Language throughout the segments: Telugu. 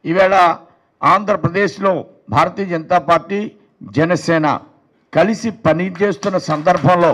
ఈవేళ ఆంధ్రప్రదేశ్లో భారతీయ జనతా పార్టీ జనసేన కలిసి పనిచేస్తున్న సందర్భంలో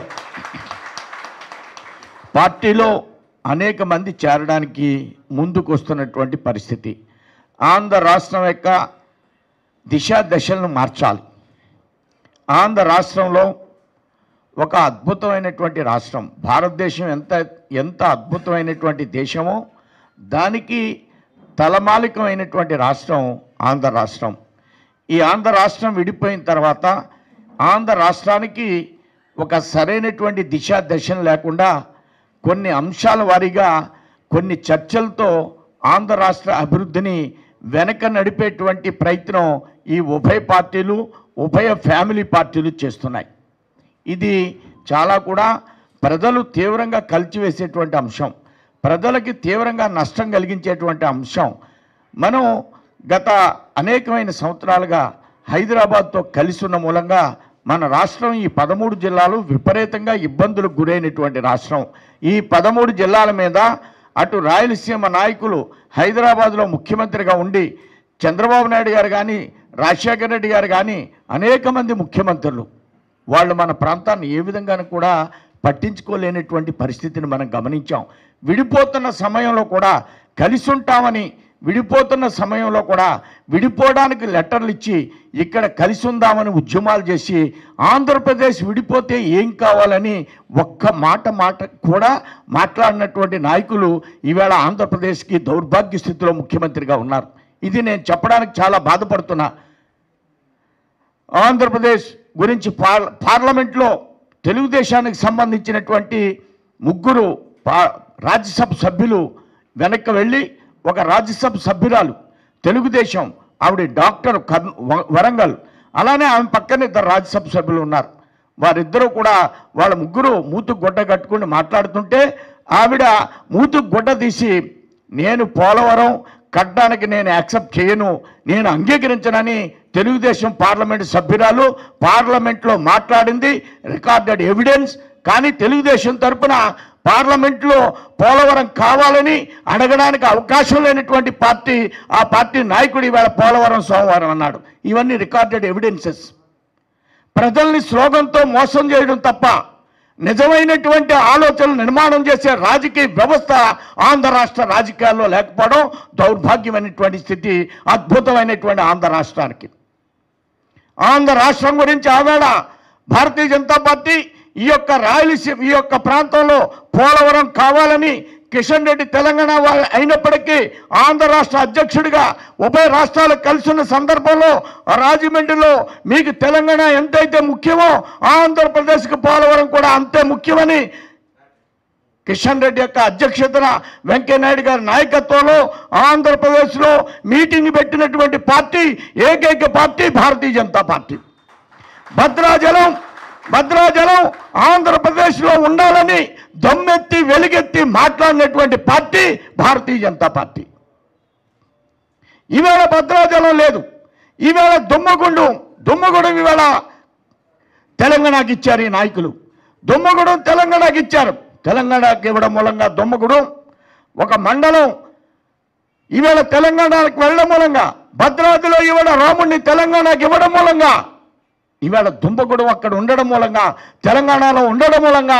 పార్టీలో అనేక మంది చేరడానికి ముందుకు వస్తున్నటువంటి పరిస్థితి ఆంధ్ర రాష్ట్రం యొక్క దిశా దశలను మార్చాలి ఆంధ్ర రాష్ట్రంలో ఒక అద్భుతమైనటువంటి రాష్ట్రం భారతదేశం ఎంత ఎంత అద్భుతమైనటువంటి దేశమో దానికి తలమాలికమైనటువంటి రాష్ట్రం ఆంధ్ర రాష్ట్రం ఈ ఆంధ్ర రాష్ట్రం విడిపోయిన తర్వాత ఆంధ్ర రాష్ట్రానికి ఒక సరైనటువంటి దిశా దశను లేకుండా కొన్ని అంశాల వారీగా కొన్ని చర్చలతో ఆంధ్ర రాష్ట్ర అభివృద్ధిని వెనక నడిపేటువంటి ప్రయత్నం ఈ ఉభయ పార్టీలు ఉభయ ఫ్యామిలీ పార్టీలు చేస్తున్నాయి ఇది చాలా కూడా ప్రజలు తీవ్రంగా కలిచివేసేటువంటి అంశం ప్రజలకి తీవ్రంగా నష్టం కలిగించేటువంటి అంశం మనం గత అనేకమైన సంవత్సరాలుగా హైదరాబాద్తో కలిసి ఉన్న మూలంగా మన రాష్ట్రం ఈ పదమూడు జిల్లాలు విపరీతంగా ఇబ్బందులకు గురైనటువంటి రాష్ట్రం ఈ పదమూడు జిల్లాల మీద అటు రాయలసీమ నాయకులు హైదరాబాద్లో ముఖ్యమంత్రిగా ఉండి చంద్రబాబు నాయుడు గారు కానీ రాజశేఖర రెడ్డి గారు కానీ అనేక మంది ముఖ్యమంత్రులు వాళ్ళు మన ప్రాంతాన్ని ఏ విధంగానూ కూడా పట్టించుకోలేనటువంటి పరిస్థితిని మనం గమనించాం విడిపోతున్న సమయంలో కూడా కలిసి ఉంటామని విడిపోతున్న సమయంలో కూడా విడిపోవడానికి లెటర్లు ఇచ్చి ఇక్కడ కలిసి ఉందామని ఉద్యమాలు చేసి ఆంధ్రప్రదేశ్ విడిపోతే ఏం కావాలని ఒక్క మాట మాట కూడా మాట్లాడినటువంటి నాయకులు ఈవేళ ఆంధ్రప్రదేశ్కి దౌర్భాగ్య స్థితిలో ముఖ్యమంత్రిగా ఉన్నారు ఇది నేను చెప్పడానికి చాలా బాధపడుతున్నా ఆంధ్రప్రదేశ్ గురించి పార్ పార్లమెంట్లో తెలుగుదేశానికి సంబంధించినటువంటి ముగ్గురు పా రాజ్యసభ సభ్యులు వెనక్కి వెళ్ళి ఒక రాజ్యసభ సభ్యురాలు తెలుగుదేశం ఆవిడ డాక్టర్ కర్న- వ- వరంగల్ అలానే ఆమె పక్కన ఇద్దరు రాజ్యసభ సభ్యులు ఉన్నారు వారిద్దరూ కూడా వాళ్ళ ముగ్గురు మూతు గుడ్డ కట్టుకుని మాట్లాడుతుంటే ఆవిడ మూతు గుడ్డ తీసి నేను పోలవరం కట్టడానికి నేను యాక్సెప్ట్ చేయను నేను అంగీకరించనని తెలుగుదేశం పార్లమెంట్ సభ్యురాలు పార్లమెంట్లో మాట్లాడింది రికార్డెడ్ ఎవిడెన్స్ కానీ తెలుగుదేశం తరపున పార్లమెంట్లో పోలవరం కావాలని అడగడానికి అవకాశం లేనటువంటి పార్టీ ఆ పార్టీ నాయకుడు ఇవాళ పోలవరం సోమవారం అన్నాడు ఇవన్నీ రికార్డెడ్ ఎవిడెన్సెస్ ప్రజల్ని స్లోగన్తో మోసం చేయడం తప్ప నిజమైనటువంటి ఆలోచనలు నిర్మాణం చేసే రాజకీయ వ్యవస్థ ఆంధ్ర రాష్ట్ర రాజకీయాల్లో లేకపోవడం దౌర్భాగ్యమైనటువంటి స్థితి అద్భుతమైనటువంటి ఆంధ్ర రాష్ట్రానికి ఆంధ్ర రాష్ట్రం గురించి ఆవేళ భారతీయ జనతా పార్టీ ఈ యొక్క రాయలసీమ ఈ యొక్క ప్రాంతంలో పోలవరం కావాలని కిషన్ రెడ్డి తెలంగాణ వా- అయినప్పటికీ ఆంధ్ర రాష్ట్ర అధ్యక్షుడిగా ఉభయ రాష్ట్రాలు కలిసి ఉన్న సందర్భంలో రాజమండ్రిలో మీకు తెలంగాణ ఎంతైతే ముఖ్యమో ఆంధ్రప్రదేశ్కి పోలవరం కూడా అంతే ముఖ్యమని కిషన్ రెడ్డి యొక్క అధ్యక్షతన వెంకయ్యనాయుడు గారి నాయకత్వంలో ఆంధ్రప్రదేశ్లో మీటింగ్ పెట్టినటువంటి పార్టీ ఏకైక పార్టీ భారతీయ జనతా పార్టీ భద్రాచలం భద్రాచలం ఆంధ్రప్రదేశ్లో ఉండాలని దమ్మెత్తి వెలుగెత్తి మాట్లాడినటువంటి పార్టీ భారతీయ జనతా పార్టీ ఈవేళ భద్రాచలం లేదు ఈవేళ దుమ్మగుండు దుమ్మగూడెం ఈవేళ తెలంగాణకి ఇచ్చారు ఈ నాయకులు దుమ్మగూడెం తెలంగాణకి ఇచ్చారు తెలంగాణకి ఇవ్వడం మూలంగా దుమ్మగూడెం ఒక మండలం ఈవేళ తెలంగాణకు వెళ్ళడం మూలంగా భద్రాద్రిలో ఇవ్వడం రాముడిని తెలంగాణకి ఇవ్వడం మూలంగా ఈవేళ దుంపగూడెం అక్కడ ఉండడం మూలంగా తెలంగాణలో ఉండడం మూలంగా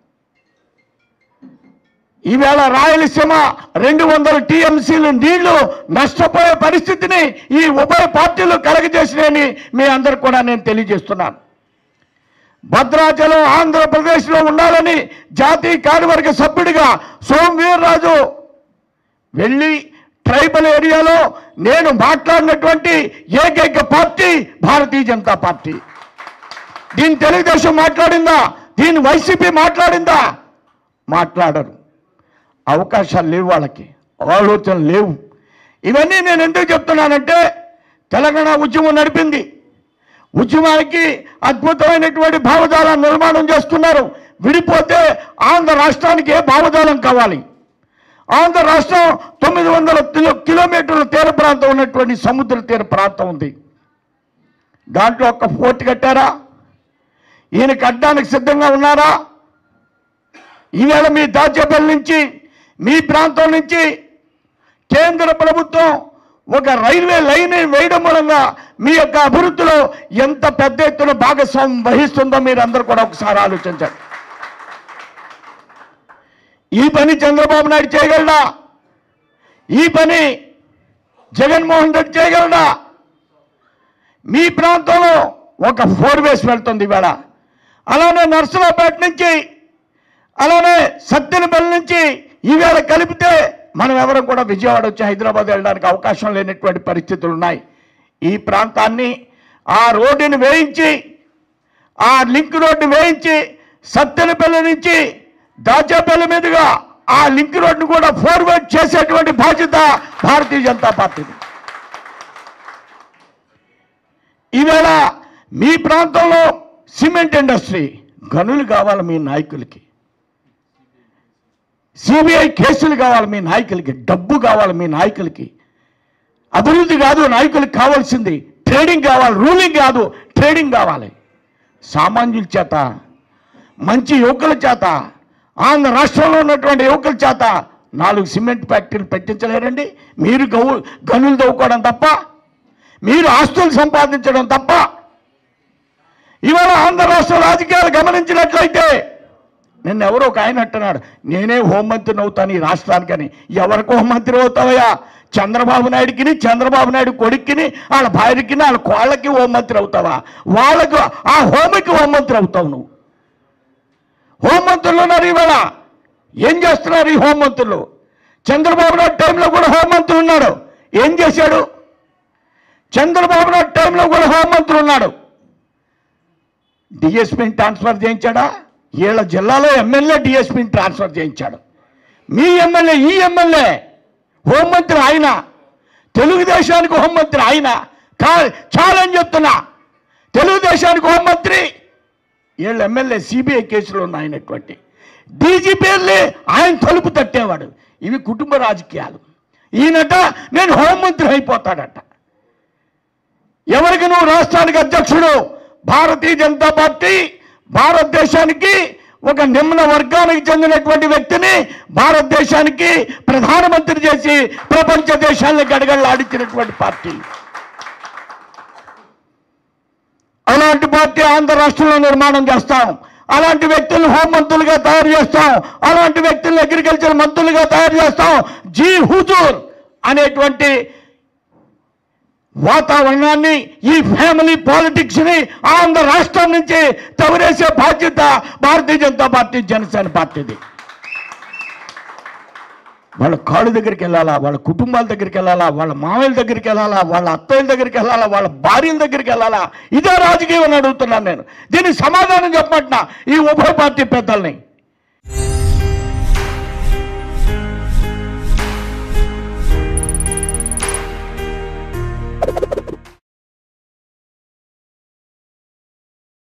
ఈవేళ రాయలసీమ రెండు వందల టీఎంసీలు నీళ్లు నష్టపోయే పరిస్థితిని ఈ ఉభయ పార్టీలు కలగజేసినాయని మీ అందరు కూడా నేను తెలియజేస్తున్నాను భద్రాచలం ఆంధ్రప్రదేశ్లో ఉండాలని జాతీయ కార్యవర్గ సభ్యుడిగా సోమవీర్రాజు వెళ్ళి ట్రైబల్ ఏరియాలో నేను మాట్లాడినటువంటి ఏకైక పార్టీ భారతీయ జనతా పార్టీ దీని తెలుగుదేశం మాట్లాడిందా దీని వైసీపీ మాట్లాడిందా మాట్లాడరు అవకాశాలు లేవు వాళ్ళకి ఆలోచనలు లేవు ఇవన్నీ నేను ఎందుకు చెప్తున్నానంటే తెలంగాణ ఉద్యమం నడిపింది ఉద్యమానికి అద్భుతమైనటువంటి భావజాలం నిర్మాణం చేస్తున్నారు విడిపోతే ఆంధ్ర రాష్ట్రానికి ఏ భావజాలం కావాలి ఆంధ్ర రాష్ట్రం తొమ్మిది వందల కిలో- కిలోమీటర్ల తీర ప్రాంతం ఉన్నటువంటి సముద్ర తీర ప్రాంతం ఉంది దాంట్లో ఒక ఫోర్ట్ కట్టారా ఈయన కట్టడానికి సిద్ధంగా ఉన్నారా ఈవేళ మీ దాచేపల్లి నుంచి మీ ప్రాంతం నుంచి కేంద్ర ప్రభుత్వం ఒక రైల్వే లైన్ వేయడం మూలంగా మీ యొక్క అభివృద్ధిలో ఎంత పెద్ద ఎత్తున భాగస్వామ్యం వహిస్తుందో మీరు అందరూ కూడా ఒకసారి ఆలోచించండి ఈ పని చంద్రబాబు నాయుడు చేయగలడా ఈ పని జగన్మోహన్ రెడ్డి చేయగలడా మీ ప్రాంతంలో ఒక ఫోర్ వేస్ వెళ్తుంది ఇవాళ అలానే నర్సరావుపేట నుంచి అలానే సత్తెనపల్లి నుంచి ఈవేళ కలిపితే మనం ఎవరం కూడా విజయవాడ వచ్చి హైదరాబాద్ వెళ్ళడానికి అవకాశం లేనటువంటి పరిస్థితులు ఉన్నాయి ఈ ప్రాంతాన్ని ఆ రోడ్డుని వేయించి ఆ లింక్ రోడ్డు వేయించి సత్తెనపల్లి నుంచి దాచేపల్లి మీదుగా ఆ లింక్ రోడ్డును కూడా ఫార్వర్డ్ చేసేటువంటి బాధ్యత భారతీయ జనతా పార్టీది ఈవేళ మీ ప్రాంతంలో సిమెంట్ ఇండస్ట్రీ గనులు కావాలి మీ నాయకులకి సిబిఐ కేసులు కావాలి మీ నాయకులకి డబ్బు కావాలి మీ నాయకులకి అభివృద్ధి కాదు నాయకులకు కావాల్సింది ట్రేడింగ్ కావాలి రూలింగ్ కాదు ట్రేడింగ్ కావాలి సామాన్యుల చేత మంచి యువకుల చేత ఆంధ్ర రాష్ట్రంలో ఉన్నటువంటి యువకుల చేత నాలుగు సిమెంట్ ఫ్యాక్టరీలు పెట్టించలేరండి మీరు గౌ గనులు తవ్వుకోవడం తప్ప మీరు ఆస్తులు సంపాదించడం తప్ప ఇవాళ ఆంధ్ర రాష్ట్ర రాజకీయాలు గమనించినట్లయితే నిన్న ఎవరో ఒక ఆయన అంటున్నాడు నేనే హోంమంత్రిని అవుతాను ఈ రాష్ట్రానికని ఎవరికి హోంమంత్రి అవుతావయ్యా చంద్రబాబు నాయుడికి చంద్రబాబు నాయుడు కొడుక్కిని వాళ్ళ భార్యకి వాళ్ళ కోళ్ళకి హోంమంత్రి అవుతావా వాళ్ళకు ఆ హోమికి హోంమంత్రి అవుతావు నువ్వు హోంమంత్రులు ఉన్నారు ఇవాళ ఏం చేస్తున్నారు ఈ హోంమంత్రులు చంద్రబాబు నాయుడు టైంలో కూడా హోంమంత్రి ఉన్నాడు ఏం చేశాడు చంద్రబాబు నాయుడు టైంలో కూడా హోంమంత్రి ఉన్నాడు డిఎస్పీని ట్రాన్స్ఫర్ చేయించాడా వీళ్ళ జిల్లాలో ఎమ్మెల్యే డిఎస్పీని ట్రాన్స్ఫర్ చేయించాడు మీ ఎమ్మెల్యే ఈ ఎమ్మెల్యే హోంమంత్రి ఆయన తెలుగుదేశానికి హోంమంత్రి ఆయన కా చాలని చెప్తున్నా తెలుగుదేశానికి హోంమంత్రి వీళ్ళ ఎమ్మెల్యే సిబిఐ కేసులో ఉన్నాయనటువంటి డీజీపీ వెళ్ళి ఆయన తలుపు తట్టేవాడు ఇవి కుటుంబ రాజకీయాలు ఈయనట నేను హోంమంత్రి అయిపోతాడట ఎవరికి నువ్వు రాష్ట్రానికి అధ్యక్షుడు భారతీయ జనతా పార్టీ భారతదేశానికి ఒక నిమ్న వర్గానికి చెందినటువంటి వ్యక్తిని భారతదేశానికి ప్రధానమంత్రి చేసి ప్రపంచ దేశాలను గడగడలాడించినటువంటి పార్టీ అలాంటి పార్టీ ఆంధ్ర రాష్ట్రంలో నిర్మాణం చేస్తాం అలాంటి వ్యక్తులను హోంమంత్రులుగా తయారు చేస్తాం అలాంటి వ్యక్తులను అగ్రికల్చర్ మంత్రులుగా తయారు చేస్తాం జీ హుజూర్ అనేటువంటి వాతావరణాన్ని ఈ ఫ్యామిలీ పాలిటిక్స్ ని ఆంధ్ర రాష్ట్రం నుంచి తవరేసే బాధ్యత భారతీయ జనతా పార్టీ జనసేన పార్టీది వాళ్ళ కాళ్ళు దగ్గరికి వెళ్ళాలా వాళ్ళ కుటుంబాల దగ్గరికి వెళ్ళాలా వాళ్ళ మామయ్యల దగ్గరికి వెళ్ళాలా వాళ్ళ అత్తయ్యల దగ్గరికి వెళ్ళాలా వాళ్ళ భార్యల దగ్గరికి వెళ్ళాలా ఇదే రాజకీయం అని అడుగుతున్నాను నేను దీనికి సమాధానం చెప్పమంటున్నా ఈ ఉభయ పార్టీ పెద్దల్ని